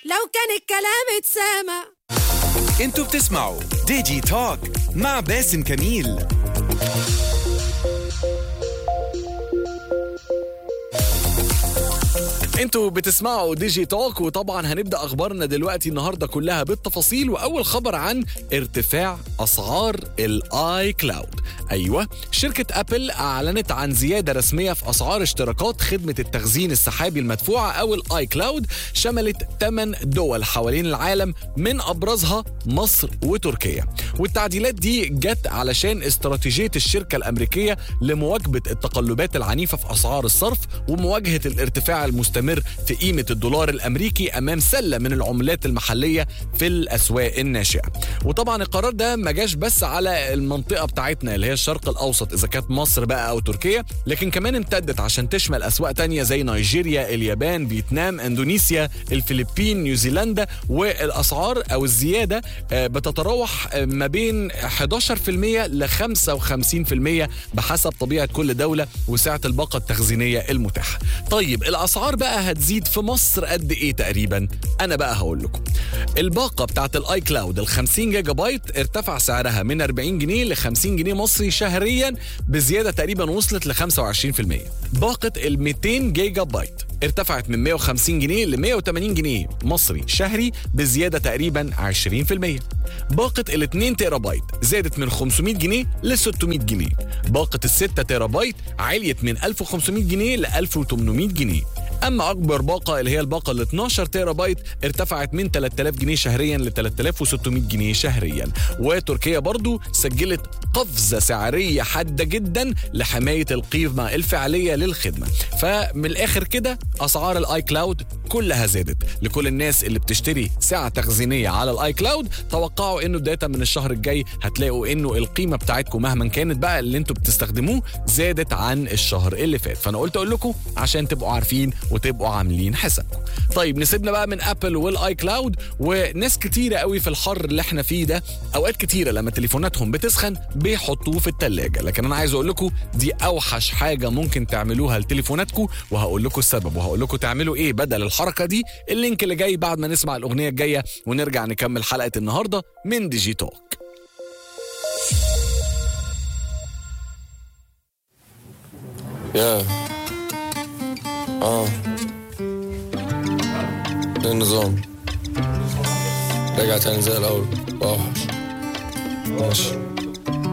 لو كان الكلام اتسامع انتوا بتسمعوا ديجي توك مع باسم كميل انتوا بتسمعوا ديجي توك وطبعا هنبدا اخبارنا دلوقتي النهارده كلها بالتفاصيل واول خبر عن ارتفاع اسعار الاي كلاود ايوه شركه ابل اعلنت عن زياده رسميه في اسعار اشتراكات خدمه التخزين السحابي المدفوعه او الاي كلاود شملت 8 دول حوالين العالم من ابرزها مصر وتركيا والتعديلات دي جت علشان استراتيجيه الشركه الامريكيه لمواكبه التقلبات العنيفه في اسعار الصرف ومواجهه الارتفاع المستمر في قيمه الدولار الامريكي امام سله من العملات المحليه في الاسواق الناشئه وطبعا القرار ده ما جاش بس على المنطقه بتاعتنا اللي هي الشرق الاوسط اذا كانت مصر بقى او تركيا لكن كمان امتدت عشان تشمل اسواق تانية زي نيجيريا اليابان فيتنام اندونيسيا الفلبين نيوزيلندا والاسعار او الزياده آه، بتتراوح آه، ما بين 11% ل 55% بحسب طبيعه كل دوله وسعه الباقه التخزينيه المتاحه. طيب الاسعار بقى هتزيد في مصر قد ايه تقريبا؟ انا بقى هقول لكم. الباقه بتاعت الاي كلاود ال 50 جيجا بايت ارتفع سعرها من 40 جنيه ل 50 جنيه مصري شهريا بزياده تقريبا وصلت ل 25%. باقه ال 200 جيجا بايت ارتفعت من 150 جنيه ل 180 جنيه مصري شهري بزياده تقريبا 20%. باقة ال 2 تيرا بايت زادت من 500 جنيه ل 600 جنيه. باقة ال 6 تيرا بايت عليت من 1500 جنيه ل 1800 جنيه. اما اكبر باقه اللي هي الباقه ال 12 تيرا بايت ارتفعت من 3000 جنيه شهريا ل 3600 جنيه شهريا وتركيا برضو سجلت قفزه سعريه حاده جدا لحمايه القيمه الفعليه للخدمه فمن الاخر كده اسعار الاي كلاود كلها زادت لكل الناس اللي بتشتري سعه تخزينيه على الاي كلاود توقعوا انه بدايه من الشهر الجاي هتلاقوا انه القيمه بتاعتكم مهما كانت بقى اللي انتوا بتستخدموه زادت عن الشهر اللي فات فانا قلت اقول لكم عشان تبقوا عارفين وتبقوا عاملين حسابكم طيب نسيبنا بقى من ابل والاي كلاود وناس كتيره قوي في الحر اللي احنا فيه ده اوقات كتيره لما تليفوناتهم بتسخن بيحطوه في التلاجة لكن انا عايز اقول لكم دي اوحش حاجه ممكن تعملوها لتليفوناتكم وهقول لكم السبب وهقول لكم تعملوا ايه بدل الحركه دي اللينك اللي جاي بعد ما نسمع الاغنيه الجايه ونرجع نكمل حلقه النهارده من ديجي توك يا اه ايه النظام رجع تاني زي الاول اوحش ماشي